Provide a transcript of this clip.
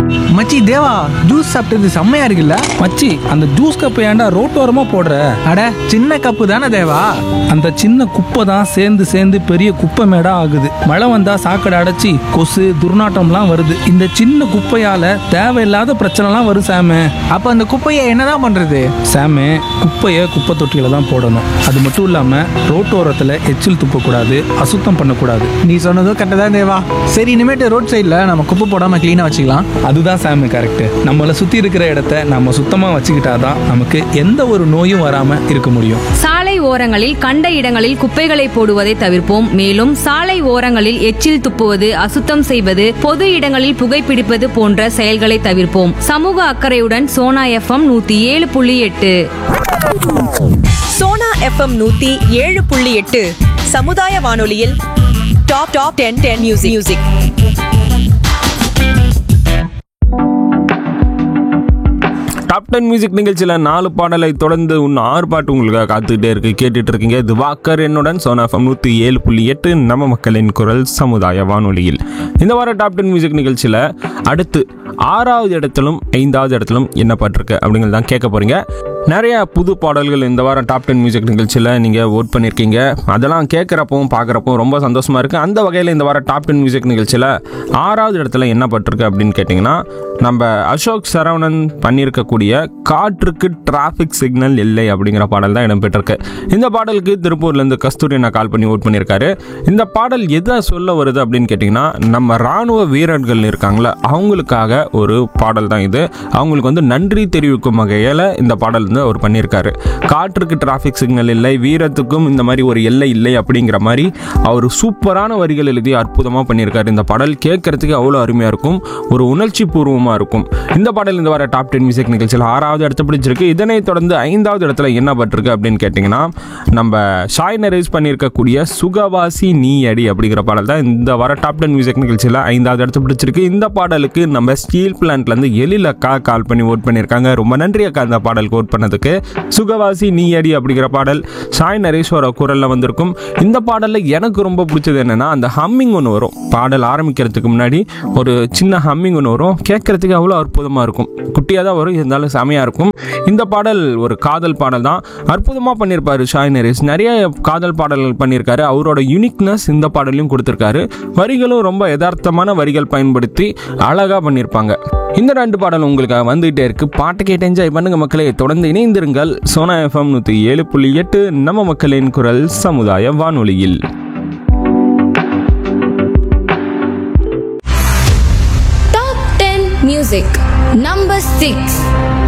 மச்சி தேவா ஜூஸ் சாப்பிட்டது செம்மையா இருக்குல்ல மச்சி அந்த ஜூஸ் கப்பை ஏன்டா ரோட்டோரமா போடுற அட சின்ன கப்பு தானே தேவா அந்த சின்ன குப்பை தான் சேர்ந்து சேர்ந்து பெரிய குப்பை மேடா ஆகுது மழை வந்தா சாக்கடை அடைச்சி கொசு துர்நாற்றம்லாம் வருது இந்த சின்ன குப்பையால தேவையில்லாத பிரச்சனைலாம் வரும் சாமு அப்ப அந்த குப்பையை என்னதான் பண்றது சாமு குப்பையை குப்பை தொட்டியில தான் போடணும் அது மட்டும் இல்லாம ரோட்டோரத்துல எச்சில் துப்பக்கூடாது அசுத்தம் பண்ணக்கூடாது நீ சொன்னதும் கரெக்டாக தான் தேவா சரி இனிமேட்டு ரோட் சைடில் நம்ம குப்பை போடாம க்ளீனாக வச்சுக்கலாம் அதுதான் சாமி கரெக்ட் நம்மளை சுத்தி இருக்கிற இடத்த நம்ம சுத்தமா வச்சுக்கிட்டாதான் நமக்கு எந்த ஒரு நோயும் வராம இருக்க முடியும் சாலை ஓரங்களில் கண்ட இடங்களில் குப்பைகளை போடுவதை தவிர்ப்போம் மேலும் சாலை ஓரங்களில் எச்சில் துப்புவது அசுத்தம் செய்வது பொது இடங்களில் புகைப்பிடிப்பது போன்ற செயல்களை தவிர்ப்போம் சமூக அக்கறையுடன் சோனா எஃப்எம் நூத்தி ஏழு புள்ளி எட்டு சோனா எஃப்எம் நூத்தி ஏழு புள்ளி எட்டு சமுதாய வானொலியில் top top ten ten music music top ten music நிகழ்ச்சியில் நாலு பாடலை தொடர்ந்து இன்னும் ஆறு பாட்டு உங்களுக்காக காத்துக்கிட்டே இருக்கு கேட்டுட்டு இருக்கீங்க இது வாக்கர் என்னுடன் சோனா எஃப்எம் நூற்றி ஏழு புள்ளி எட்டு நம்ம மக்களின் குரல் சமுதாய வானொலியில் இந்த வார டாப் டென் மியூசிக் நிகழ்ச்சியில் அடுத்து ஆறாவது இடத்திலும் ஐந்தாவது இடத்திலும் என்ன பாட்டிருக்கு அப்படிங்கிறது தான் கேட்க போறீங்க நிறைய புது பாடல்கள் இந்த வாரம் டாப் டென் மியூசிக் நிகழ்ச்சியில் நீங்கள் ஓட் பண்ணியிருக்கீங்க அதெல்லாம் கேட்குறப்பவும் பார்க்குறப்பவும் ரொம்ப சந்தோஷமாக இருக்குது அந்த வகையில் இந்த வாரம் டாப் டென் மியூசிக் நிகழ்ச்சியில் ஆறாவது இடத்துல என்ன பட்டிருக்கு அப்படின்னு கேட்டிங்கன்னா நம்ம அசோக் சரவணன் பண்ணியிருக்கக்கூடிய காற்றுக்கு டிராஃபிக் சிக்னல் இல்லை அப்படிங்கிற பாடல் தான் இடம்பெற்றிருக்கு இந்த பாடலுக்கு திருப்பூர்லேருந்து கஸ்தூரி நான் கால் பண்ணி ஓட் பண்ணியிருக்காரு இந்த பாடல் எதை சொல்ல வருது அப்படின்னு கேட்டிங்கன்னா நம்ம ராணுவ வீரர்கள் இருக்காங்களே அவங்களுக்காக ஒரு பாடல் தான் இது அவங்களுக்கு வந்து நன்றி தெரிவிக்கும் வகையில் இந்த பாடல் வந்து அவர் பண்ணியிருக்காரு காற்றுக்கு டிராஃபிக் சிக்னல் இல்லை வீரத்துக்கும் இந்த மாதிரி ஒரு எல்லை இல்லை அப்படிங்கிற மாதிரி அவர் சூப்பரான வரிகள் எழுதி அற்புதமாக பண்ணியிருக்காரு இந்த பாடல் கேட்கறதுக்கு அவ்வளோ அருமையாக இருக்கும் ஒரு உணர்ச்சி பூர்வமாக இருக்கும் இந்த பாடல் இந்த வார டாப் டென் மியூசிக் நிகழ்ச்சியில் ஆறாவது இடத்த பிடிச்சிருக்கு இதனை தொடர்ந்து ஐந்தாவது இடத்துல என்ன பட்டிருக்கு அப்படின்னு கேட்டிங்கன்னா நம்ம ஷாய் நரேஸ் பண்ணியிருக்கக்கூடிய சுகவாசி நீ அடி அப்படிங்கிற பாடல் தான் இந்த வார டாப் டென் மியூசிக் நிகழ்ச்சியில் ஐந்தாவது இடத்த பிடிச்சிருக்கு இந்த பாடலுக்கு நம்ம ஸ்டீல் பிளான்ட்லேருந்து எழில் அக்கா கால் பண்ணி ஓட் பண்ணியிருக்காங்க ரொம்ப நன்றி அக்கா இந்த பாடலுக்கு ஓட் பண்ணதுக்கு சுகவாசி நீ அடி அப்படிங்கிற பாடல் சாய் நரேஸ்வர குரலில் வந்திருக்கும் இந்த பாடலில் எனக்கு ரொம்ப பிடிச்சது என்னன்னா அந்த ஹம்மிங் ஒன்று வரும் பாடல் ஆரம்பிக்கிறதுக்கு முன்னாடி ஒரு சின்ன ஹம்மிங் ஒன்று வரும் கேட்கறதுக்கு அவ்வளோ அற்புதமாக இருக்கும் குட்டியாக தான் வரும் இருந்தாலும் செமையாக இருக்கும் இந்த பாடல் ஒரு காதல் பாடல் தான் அற்புதமாக பண்ணியிருப்பாரு ஷாய் நரேஷ் நிறைய காதல் பாடல்கள் பண்ணியிருக்காரு அவரோட யூனிக்னஸ் இந்த பாடலையும் கொடுத்துருக்காரு வரிகளும் ரொம்ப யதார்த்தமான வரிகள் பயன்படுத்தி அழகாக பண்ணியிருப்பாங்க இந்த ரெண்டு பாடல் உங்களுக்காக வந்துகிட்டே இருக்கு பாட்டு கேட்டு என்ஜாய் பண்ணுங்க மக்களே தொடர்ந்து இணைந்திருங்கள் சோனா எஃப்எம் நூற்றி ஏழு புள்ளி எட்டு நம்ம மக்களின் குரல் சமுதாய வானொலியில் Top 10 Music Number 6